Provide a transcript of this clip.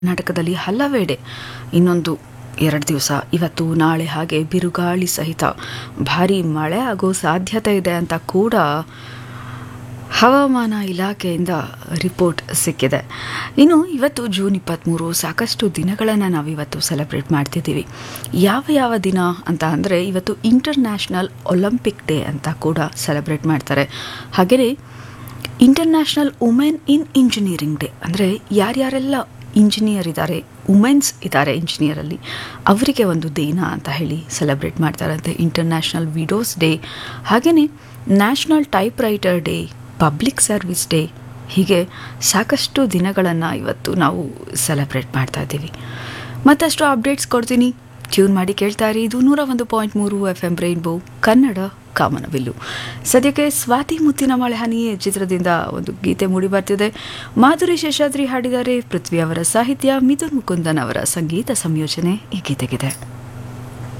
ಕರ್ನಾಟಕದಲ್ಲಿ ಹಲವೆಡೆ ಇನ್ನೊಂದು ಎರಡು ದಿವಸ ಇವತ್ತು ನಾಳೆ ಹಾಗೆ ಬಿರುಗಾಳಿ ಸಹಿತ ಭಾರಿ ಮಳೆ ಆಗೋ ಸಾಧ್ಯತೆ ಇದೆ ಅಂತ ಕೂಡ ಹವಾಮಾನ ಇಲಾಖೆಯಿಂದ ರಿಪೋರ್ಟ್ ಸಿಕ್ಕಿದೆ ಇನ್ನು ಇವತ್ತು ಜೂನ್ ಇಪ್ಪತ್ತ್ಮೂರು ಸಾಕಷ್ಟು ದಿನಗಳನ್ನು ನಾವಿವತ್ತು ಸೆಲೆಬ್ರೇಟ್ ಮಾಡ್ತಿದ್ದೀವಿ ಯಾವ ಯಾವ ದಿನ ಅಂತ ಅಂದರೆ ಇವತ್ತು ಇಂಟರ್ನ್ಯಾಷನಲ್ ಒಲಿಂಪಿಕ್ ಡೇ ಅಂತ ಕೂಡ ಸೆಲೆಬ್ರೇಟ್ ಮಾಡ್ತಾರೆ ಹಾಗೆಯೇ international women in engineering day ಅಂದರೆ ಯಾರ್ಯಾರೆಲ್ಲ ಇಂಜಿನಿಯರ್ ಇದ್ದಾರೆ ವುಮೆನ್ಸ್ ಇದ್ದಾರೆ ಇಂಜಿನಿಯರಲ್ಲಿ ಅವರಿಗೆ ಒಂದು ದಿನ ಅಂತ ಹೇಳಿ ಸೆಲೆಬ್ರೇಟ್ ಮಾಡ್ತಾರಂತೆ ಇಂಟರ್ನ್ಯಾಷನಲ್ ವಿಡೋಸ್ ಡೇ ಹಾಗೆಯೇ national typewriter day public service day ಹೀಗೆ ಸಾಕಷ್ಟು ದಿನಗಳನ್ನು ಇವತ್ತು ನಾವು ಸೆಲೆಬ್ರೇಟ್ ಮಾಡ್ತಾ ಇದ್ದೀವಿ ಮತ್ತಷ್ಟು ಅಪ್ಡೇಟ್ಸ್ ಕೊಡ್ತೀನಿ ಟ್ಯೂನ್ ಮಾಡಿ ಕೇಳ್ತಾ ಇರಿ ಇದು ನೂರ ಒಂದು ಪಾಯಿಂಟ್ ಮೂರು ಎಫ್ ಎಂ ರೈನ್ಬೋ ಕನ್ನಡ ಕಾಮನಬಿಲ್ಲು ಸದ್ಯಕ್ಕೆ ಸ್ವಾತಿ ಮುತ್ತಿನ ಮಳೆ ಹನಿ ಚಿತ್ರದಿಂದ ಒಂದು ಗೀತೆ ಮೂಡಿ ಬರ್ತಿದೆ ಮಾಧುರಿ ಶೇಷಾದ್ರಿ ಹಾಡಿದ್ದಾರೆ ಪೃಥ್ವಿ ಅವರ ಸಾಹಿತ್ಯ ಮಿಥುನ್ ಮುಕುಂದನ್ ಅವರ ಸಂಗೀತ ಸಂಯೋಜನೆ ಈ ಗೀತೆಗಿದೆ